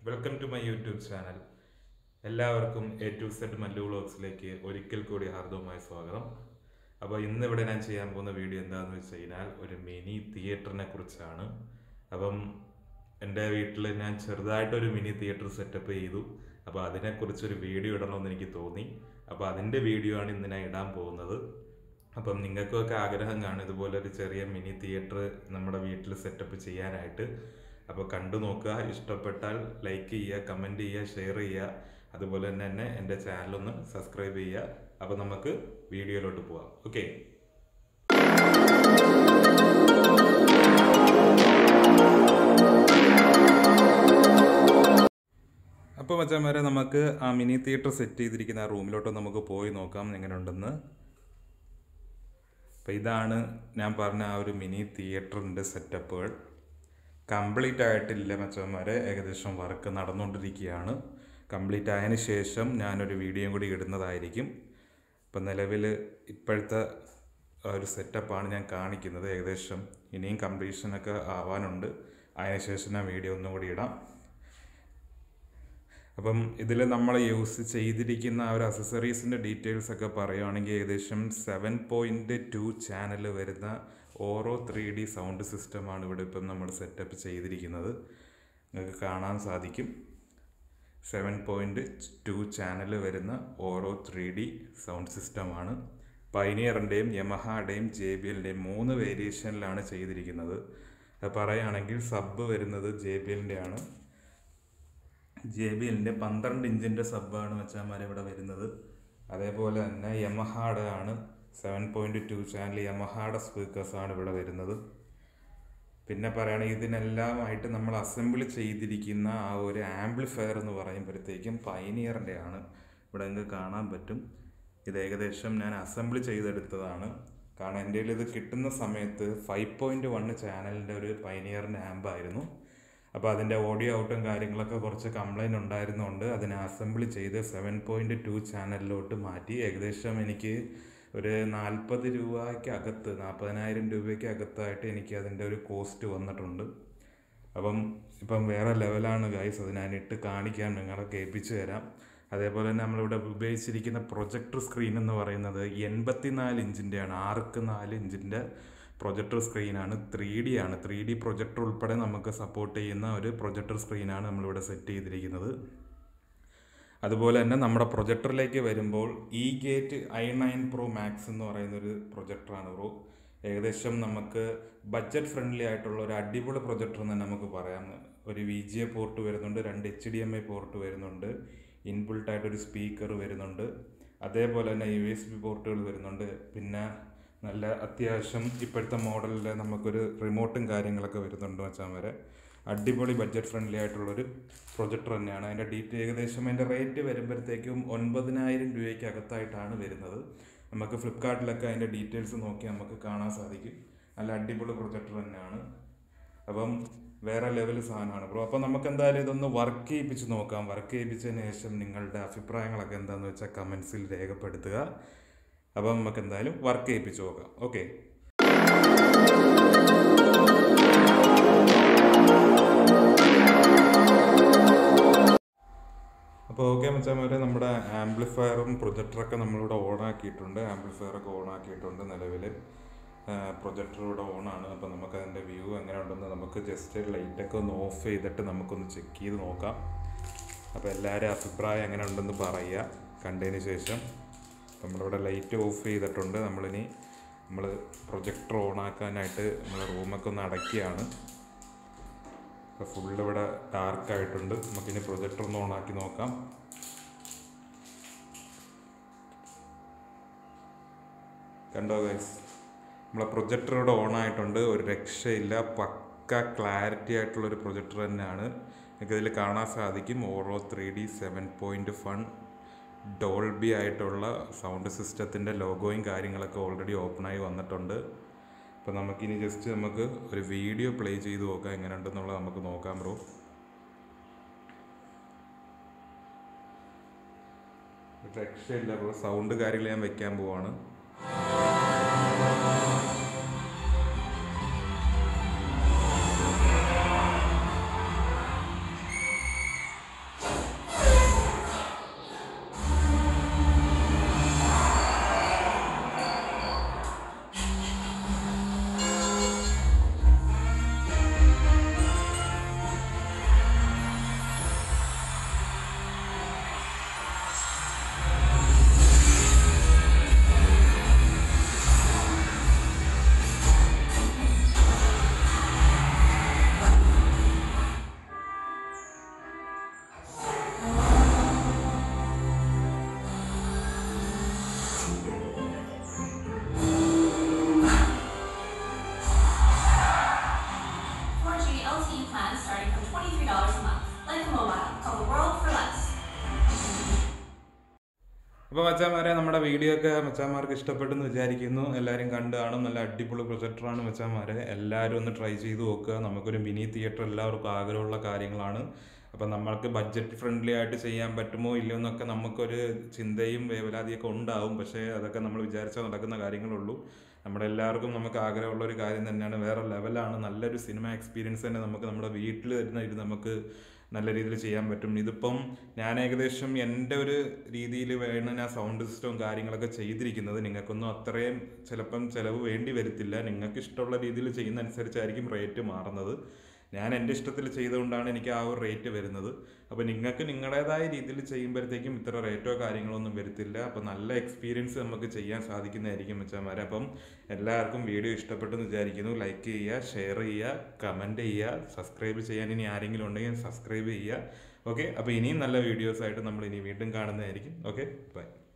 welcome to my YouTube channel എല്ലാവർക്കും A to Z Mallu വ്ളോഗ്സിലേക്ക് ഒരിക്കൽ കൂടി ഹാർദവമായ സ്വാഗതം അപ്പോൾ ഇന്ന് ഇവിടെ ഞാൻ ചെയ്യാൻ പോകുന്ന വീഡിയോ എന്താണെന്ന് വെച്ച് കഴിഞ്ഞാൽ ഒരു മിനി തിയേറ്ററിനെ കുറിച്ചാണ് അപ്പം എൻ്റെ വീട്ടിൽ ഞാൻ ചെറുതായിട്ടൊരു മിനി തിയേറ്റർ സെറ്റപ്പ് ചെയ്തു അപ്പോൾ അതിനെക്കുറിച്ചൊരു വീഡിയോ ഇടണമെന്ന് എനിക്ക് തോന്നി അപ്പോൾ അതിൻ്റെ വീഡിയോ ആണ് ഇന്ന് ഞാൻ ഇടാൻ പോകുന്നത് അപ്പം നിങ്ങൾക്കൊക്കെ ആഗ്രഹം കാണും ഇതുപോലെ ഒരു ചെറിയ മിനി തിയേറ്റർ നമ്മുടെ വീട്ടിൽ സെറ്റപ്പ് ചെയ്യാനായിട്ട് അപ്പോൾ കണ്ടു നോക്കുക ഇഷ്ടപ്പെട്ടാൽ ലൈക്ക് ചെയ്യുക കമൻറ്റ് ചെയ്യുക ഷെയർ ചെയ്യുക അതുപോലെ തന്നെ എന്നെ എൻ്റെ ചാനലൊന്ന് സബ്സ്ക്രൈബ് ചെയ്യുക അപ്പോൾ നമുക്ക് വീഡിയോയിലോട്ട് പോവാം ഓക്കെ അപ്പോൾ മച്ചാമാരെ നമുക്ക് ആ മിനി തിയേറ്റർ സെറ്റ് ചെയ്തിരിക്കുന്ന ആ റൂമിലോട്ട് നമുക്ക് പോയി നോക്കാം എങ്ങനെയുണ്ടെന്ന് അപ്പോൾ ഇതാണ് ഞാൻ പറഞ്ഞ ആ ഒരു മിനി തിയേറ്ററിൻ്റെ സെറ്റപ്പുകൾ കംപ്ലീറ്റ് ആയിട്ടില്ല മച്ചന്മാരെ ഏകദേശം വർക്ക് നടന്നുകൊണ്ടിരിക്കുകയാണ് കംപ്ലീറ്റ് ആയതിനു ശേഷം ഞാനൊരു വീഡിയോയും കൂടി ഇടുന്നതായിരിക്കും ഇപ്പം നിലവിൽ ഇപ്പോഴത്തെ ആ ഒരു സെറ്റപ്പാണ് ഞാൻ കാണിക്കുന്നത് ഏകദേശം ഇനിയും കംപ്ലീഷനൊക്കെ ആവാനുണ്ട് അതിനുശേഷം ഞാൻ വീഡിയോ ഒന്നും കൂടി ഇടാം അപ്പം ഇതിൽ നമ്മൾ യൂസ് ചെയ്തിരിക്കുന്ന ആ ഒരു അസസറീസിൻ്റെ ഡീറ്റെയിൽസ് ഒക്കെ പറയുകയാണെങ്കിൽ ഏകദേശം സെവൻ പോയിൻറ്റ് ടു ചാനൽ വരുന്ന ഓരോ ത്രീ ഡി സൗണ്ട് സിസ്റ്റമാണ് ഇവിടെ ഇപ്പം നമ്മൾ സെറ്റപ്പ് ചെയ്തിരിക്കുന്നത് നിങ്ങൾക്ക് കാണാൻ സാധിക്കും സെവൻ പോയിൻറ്റ് ടു ചാനൽ വരുന്ന ഓരോ ത്രീ ഡി സൗണ്ട് സിസ്റ്റമാണ് പൈനിയറിൻ്റെയും യമഹയുടെയും ജെ ബി എല്ലിൻ്റെയും മൂന്ന് വേരിയേഷനിലാണ് ചെയ്തിരിക്കുന്നത് അത് പറയുകയാണെങ്കിൽ സബ് വരുന്നത് ജെ ബി എല്ലിൻ്റെ ആണ് ജെ ബി എല്ലിൻ്റെ പന്ത്രണ്ട് ഇഞ്ചിൻ്റെ സബ്ബാണ് മച്ചാന്മാർ ഇവിടെ വരുന്നത് അതേപോലെ തന്നെ യമഹാടെ ആണ് സെവൻ പോയിൻറ്റ് ടു ചാനൽ യമഹാടെ സ്പീക്കേഴ്സാണ് ഇവിടെ വരുന്നത് പിന്നെ പറയുകയാണെങ്കിൽ ഇതിനെല്ലാമായിട്ട് നമ്മൾ അസംബിൾ ചെയ്തിരിക്കുന്ന ആ ഒരു ആംപ്ലിഫയർ എന്ന് പറയുമ്പോഴത്തേക്കും പൈനിയറിൻ്റെ ആണ് ഇവിടെ നിങ്ങൾക്ക് കാണാൻ പറ്റും ഇത് ഏകദേശം ഞാൻ അസംബിൾ ചെയ്തെടുത്തതാണ് കാരണം എൻ്റെ കയ്യിൽ ഇത് കിട്ടുന്ന സമയത്ത് ഫൈവ് പോയിൻറ്റ് വൺ ചാനലിൻ്റെ ഒരു പൈനിയറിൻ്റെ ആമ്പായിരുന്നു അപ്പോൾ അതിൻ്റെ ഓഡിയോ ഔട്ടും കാര്യങ്ങളൊക്കെ കുറച്ച് കംപ്ലൈൻറ്റ് ഉണ്ടായിരുന്നുകൊണ്ട് അതിനെ അസംബിൾ ചെയ്ത് സെവൻ പോയിൻറ്റ് ടു ചാനലിലോട്ട് മാറ്റി ഏകദേശം എനിക്ക് ഒരു നാൽപ്പത് രൂപയ്ക്ക് അകത്ത് നാൽപ്പതിനായിരം രൂപയ്ക്ക് അകത്തായിട്ട് എനിക്ക് അതിൻ്റെ ഒരു കോസ്റ്റ് വന്നിട്ടുണ്ട് അപ്പം ഇപ്പം വേറെ ലെവലാണ് ഗൈസ് അത് ഞാനിട്ട് കാണിക്കാൻ നിങ്ങളെ കേൾപ്പിച്ചു തരാം അതേപോലെ തന്നെ നമ്മളിവിടെ ഉപയോഗിച്ചിരിക്കുന്ന പ്രൊജക്ടർ സ്ക്രീൻ എന്ന് പറയുന്നത് എൺപത്തിനാല് ഇഞ്ചിൻ്റെയാണ് ആർക്ക് നാല് ഇഞ്ചിൻ്റെ പ്രൊജക്ടർ സ്ക്രീനാണ് ത്രീ ഡി ആണ് ത്രീ ഡി പ്രൊജക്ടർ ഉൾപ്പെടെ നമുക്ക് സപ്പോർട്ട് ചെയ്യുന്ന ഒരു പ്രൊജക്ടർ സ്ക്രീനാണ് നമ്മളിവിടെ സെറ്റ് ചെയ്തിരിക്കുന്നത് അതുപോലെ തന്നെ നമ്മുടെ പ്രൊജക്ടറിലേക്ക് വരുമ്പോൾ E gate I nine pro max എന്ന് പറയുന്ന ഒരു പ്രൊജക്ടറാണ് ബ്രോ ഏകദേശം നമുക്ക് ബഡ്ജറ്റ് ഫ്രണ്ട്ലി ആയിട്ടുള്ള ഒരു അടിപൊളി പ്രൊജക്ടർ എന്ന് നമുക്ക് പറയാം ഒരു വി ജി എ പോർട്ട് വരുന്നുണ്ട് രണ്ട് H D M I port വരുന്നുണ്ട് ഇൻബിൾട്ടായിട്ടൊരു സ്പീക്കർ വരുന്നുണ്ട് അതേപോലെ തന്നെ യു എസ് ബി പോർട്ടുകൾ വരുന്നുണ്ട് പിന്നെ നല്ല അത്യാവശ്യം ഇപ്പോഴത്തെ മോഡലിൽ നമുക്കൊരു റിമോട്ടും കാര്യങ്ങളൊക്കെ വരുന്നുണ്ട് വെച്ചാൽ വരെ അടിപൊളി ബഡ്ജറ്റ് ഫ്രണ്ട്ലി ആയിട്ടുള്ളൊരു പ്രൊജക്ടർ തന്നെയാണ് അതിൻ്റെ ഡീറ്റെയിൽ ഏകദേശം അതിൻ്റെ റേറ്റ് വരുമ്പോഴത്തേക്കും ഒൻപതിനായിരം രൂപയ്ക്ക് അകത്തായിട്ടാണ് വരുന്നത് നമുക്ക് ഫ്ലിപ്കാർട്ടിലൊക്കെ അതിൻ്റെ ഡീറ്റെയിൽസ് നോക്കി നമുക്ക് കാണാൻ സാധിക്കും നല്ല അടിപൊളി പ്രൊജക്ടർ തന്നെയാണ് അപ്പം വേറെ ലെവൽ സാധനമാണ് ബ്രോ അപ്പം നമുക്ക് എന്തായാലും ഇതൊന്ന് വർക്ക് ചെയ്യിപ്പിച്ച് നോക്കാം വർക്ക് ചെയ്യിപ്പിച്ചതിന് ശേഷം നിങ്ങളുടെ അഭിപ്രായങ്ങളൊക്കെ എന്താണെന്ന് വെച്ചാൽ കമൻസിൽ രേഖപ്പെടുത്തുക അപ്പം നമുക്ക് എന്തായാലും വർക്ക് ചെയ്യിപ്പിച്ച് നോക്കാം ഓക്കെ അപ്പോൾ ഓക്കെ മച്ചാമാരെ നമ്മുടെ ആംപ്ലിഫയറും പ്രൊജക്ടറൊക്കെ നമ്മളിവിടെ ഓൺ ആക്കിയിട്ടുണ്ട് ആംപ്ലിഫയറൊക്കെ ഓൺ ആക്കിയിട്ടുണ്ട് നിലവിൽ പ്രൊജക്ടർ ഇവിടെ ഓണാണ് അപ്പോൾ നമുക്ക് അതിൻ്റെ വ്യൂ എങ്ങനെ ഉണ്ടെന്ന് നമുക്ക് ജസ്റ്റ് ലൈറ്റൊക്കെ ഒന്ന് ഓഫ് ചെയ്തിട്ട് നമുക്കൊന്ന് ചെക്ക് ചെയ്ത് നോക്കാം അപ്പോൾ എല്ലാവരും അഭിപ്രായം എങ്ങനെ ഉണ്ടെന്ന് പറയുക കണ്ടതിന് ശേഷം നമ്മളിവിടെ ലൈറ്റ് ഓഫ് ചെയ്തിട്ടുണ്ട് നമ്മളിനി നമ്മൾ പ്രൊജക്ടർ ഓൺ ആക്കാനായിട്ട് നമ്മൾ റൂമൊക്കെ ഒന്ന് അടയ്ക്കുകയാണ് അപ്പോൾ ഫുള്ള് ഇവിടെ ഡാർക്ക് ആയിട്ടുണ്ട് നമുക്കിനി പ്രൊജക്ടർ ഒന്ന് ഓൺ ആക്കി നോക്കാം കണ്ടോ ഗൈസ് നമ്മളെ പ്രൊജക്ടർ ഇവിടെ ഓൺ ആയിട്ടുണ്ട് ഒരു രക്ഷയില്ല പക്ക ക്ലാരിറ്റി ആയിട്ടുള്ള ഒരു പ്രൊജക്ടർ തന്നെയാണ് നിങ്ങൾക്ക് ഇതിൽ കാണാൻ സാധിക്കും ഓരോ ത്രീ ഡി സെവൻ പോയിൻറ്റ് ഫൺ ഡോൾബി ആയിട്ടുള്ള സൗണ്ട് സിസ്റ്റത്തിൻ്റെ ലോഗോയും കാര്യങ്ങളൊക്കെ ഓൾറെഡി ഓപ്പണായി വന്നിട്ടുണ്ട് അപ്പോൾ നമുക്കിനി ജസ്റ്റ് നമുക്ക് ഒരു വീഡിയോ പ്ലേ ചെയ്ത് നോക്കാം എങ്ങനെ ഉണ്ടെന്നുള്ളത് നമുക്ക് നോക്കാം ബ്രോ രക്ഷയില്ല ബ്രോ സൗണ്ട് കാര്യങ്ങൾ ഞാൻ വെക്കാൻ പോവാണ് അപ്പോൾ മച്ചാന്മാരെ നമ്മുടെ വീഡിയോ ഒക്കെ മച്ചാന്മാർക്ക് ഇഷ്ടപ്പെട്ടെന്ന് വിചാരിക്കുന്നു എല്ലാവരും കണ്ട് കാണും നല്ല അടിപൊളി പ്രൊജക്ടറാണ് മച്ചാന്മാരെ എല്ലാവരും ഒന്ന് ട്രൈ ചെയ്ത് നോക്കുക നമുക്കൊരു മിനി തിയേറ്റർ എല്ലാവർക്കും ആഗ്രഹമുള്ള കാര്യങ്ങളാണ് അപ്പം നമ്മൾക്ക് ബഡ്ജറ്റ് ഫ്രണ്ട്ലി ആയിട്ട് ചെയ്യാൻ പറ്റുമോ ഇല്ലയോ എന്നൊക്കെ നമുക്കൊരു ചിന്തയും വേവലാതിയൊക്കെ ഉണ്ടാവും പക്ഷേ അതൊക്കെ നമ്മൾ വിചാരിച്ചാൽ നടക്കുന്ന കാര്യങ്ങളുള്ളൂ നമ്മുടെ എല്ലാവർക്കും നമുക്ക് ആഗ്രഹമുള്ള ഒരു കാര്യം തന്നെയാണ് വേറെ ലെവലാണ് നല്ലൊരു സിനിമ എക്സ്പീരിയൻസ് തന്നെ നമുക്ക് നമ്മുടെ വീട്ടിൽ തന്നെ ഇത് നമുക്ക് നല്ല രീതിയിൽ ചെയ്യാൻ പറ്റും ഇതിപ്പം ഞാൻ ഏകദേശം എൻ്റെ ഒരു രീതിയിൽ വേണം ഞാൻ സൗണ്ട് സിസ്റ്റവും കാര്യങ്ങളൊക്കെ ചെയ്തിരിക്കുന്നത് നിങ്ങൾക്കൊന്നും അത്രയും ചിലപ്പം ചിലവ് വേണ്ടി വരത്തില്ല നിങ്ങൾക്ക് ഇഷ്ടമുള്ള രീതിയിൽ ചെയ്യുന്ന അനുസരിച്ചായിരിക്കും റേറ്റ് മാറുന്നത് ഞാൻ എൻ്റെ ഇഷ്ടത്തിൽ ചെയ്തുകൊണ്ടാണ് എനിക്ക് ആ ഒരു റേറ്റ് വരുന്നത് അപ്പോൾ നിങ്ങൾക്ക് നിങ്ങളുടേതായ രീതിയിൽ ചെയ്യുമ്പോഴത്തേക്കും ഇത്ര റേറ്റോ കാര്യങ്ങളോ ഒന്നും വരത്തില്ല അപ്പോൾ നല്ല എക്സ്പീരിയൻസ് നമുക്ക് ചെയ്യാൻ സാധിക്കുന്നതായിരിക്കും വെച്ചാൽ അപ്പം എല്ലാവർക്കും വീഡിയോ ഇഷ്ടപ്പെട്ടെന്ന് വിചാരിക്കുന്നു ലൈക്ക് ചെയ്യുക ഷെയർ ചെയ്യുക കമൻറ്റ് ചെയ്യുക സബ്സ്ക്രൈബ് ചെയ്യാൻ ഇനി ആരെങ്കിലും ഉണ്ടെങ്കിൽ സബ്സ്ക്രൈബ് ചെയ്യുക ഓക്കെ അപ്പോൾ ഇനിയും നല്ല വീഡിയോസ് ആയിട്ട് നമ്മൾ ഇനി വീണ്ടും കാണുന്നതായിരിക്കും ഓക്കെ ബൈ